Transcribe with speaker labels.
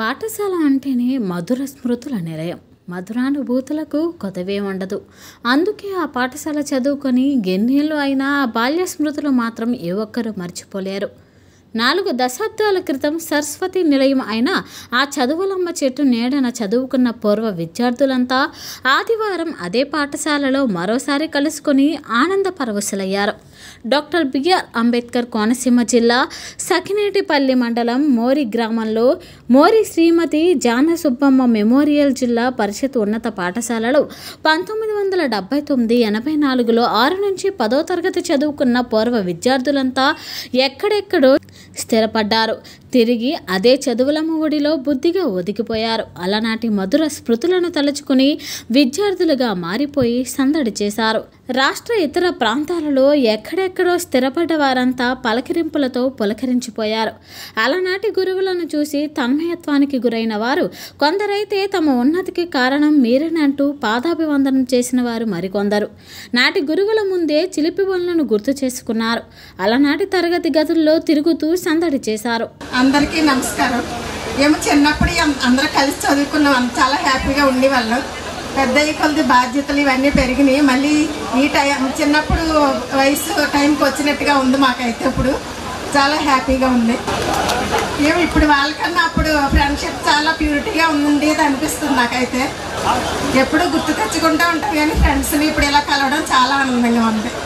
Speaker 1: పాఠశాల అంటేనే మధుర స్మృతుల నిలయం మధురానుభూతులకు కొదవే ఉండదు అందుకే ఆ పాఠశాల చదువుకొని ఎన్నేళ్ళు అయినా ఆ బాల్య స్మృతులు మాత్రం ఏ ఒక్కరూ మర్చిపోలేరు నాలుగు దశాబ్దాల క్రితం సరస్వతి నిలయం అయిన ఆ చదువులమ్మ చెట్టు నీడన చదువుకున్న పూర్వ విద్యార్థులంతా ఆదివారం అదే పాఠశాలలో మరోసారి కలుసుకొని ఆనంద పరవశులయ్యారు డాక్టర్ బిఆర్ అంబేద్కర్ కోనసీమ జిల్లా సకినేటిపల్లి మండలం మోరి గ్రామంలో మోరి శ్రీమతి జాన సుబ్బమ్మ మెమోరియల్ జిల్లా పరిషత్ ఉన్నత పాఠశాలలో పంతొమ్మిది వందల డెబ్బై తొమ్మిది ఎనభై నాలుగులో ఆరు నుంచి పదో తరగతి చదువుకున్న పూర్వ విద్యార్థులంతా ఎక్కడెక్కడో స్థిరపడ్డారు తిరిగి అదే చదువులమ్మ ఒడిలో బుద్ధిగా ఒదిగిపోయారు అలనాటి మధుర స్మృతులను తలుచుకుని విద్యార్థులుగా మారిపోయి సందడి చేశారు రాష్ట్ర ఇతర ప్రాంతాలలో ఎక్కడెక్కడో స్థిరపడ్డ వారంతా పలకరింపులతో పులకరించిపోయారు అలనాటి గురువులను చూసి తన్మయత్వానికి గురైన వారు కొందరైతే తమ ఉన్నతికి కారణం మీరేనంటూ పాదాభివందనం చేసిన వారు మరికొందరు నాటి గురువుల ముందే చిలిపి పనులను గుర్తు చేసుకున్నారు అలనాటి తరగతి గదుల్లో తిరుగుతూ సందడి చేశారు
Speaker 2: అందరికీ నమస్కారం ఏమో చిన్నప్పుడు అం- అందరూ కలిసి చదువుకున్నాం అంత చాలా హ్యాపీగా ఉండేవాళ్ళం పెద్ద అయ్యే కొద్ది బాధ్యతలు ఇవన్నీ పెరిగినాయి మళ్ళీ ఈ టైం చిన్నప్పుడు వయసు టైంకి వచ్చినట్టుగా ఉంది మాకైతే ఇప్పుడు చాలా హ్యాపీగా ఉంది ఏమో ఇప్పుడు వాళ్ళకన్నా అప్పుడు ఫ్రెండ్షిప్ చాలా ప్యూరిటీగా ఉంది అనిపిస్తుంది నాకైతే ఎప్పుడు గుర్తు తెచ్చుకుంటూ ఉంటాం కానీ ఫ్రెండ్స్ని ఇప్పుడు ఇలా కలవడం చాలా ఆనందంగా ఉంది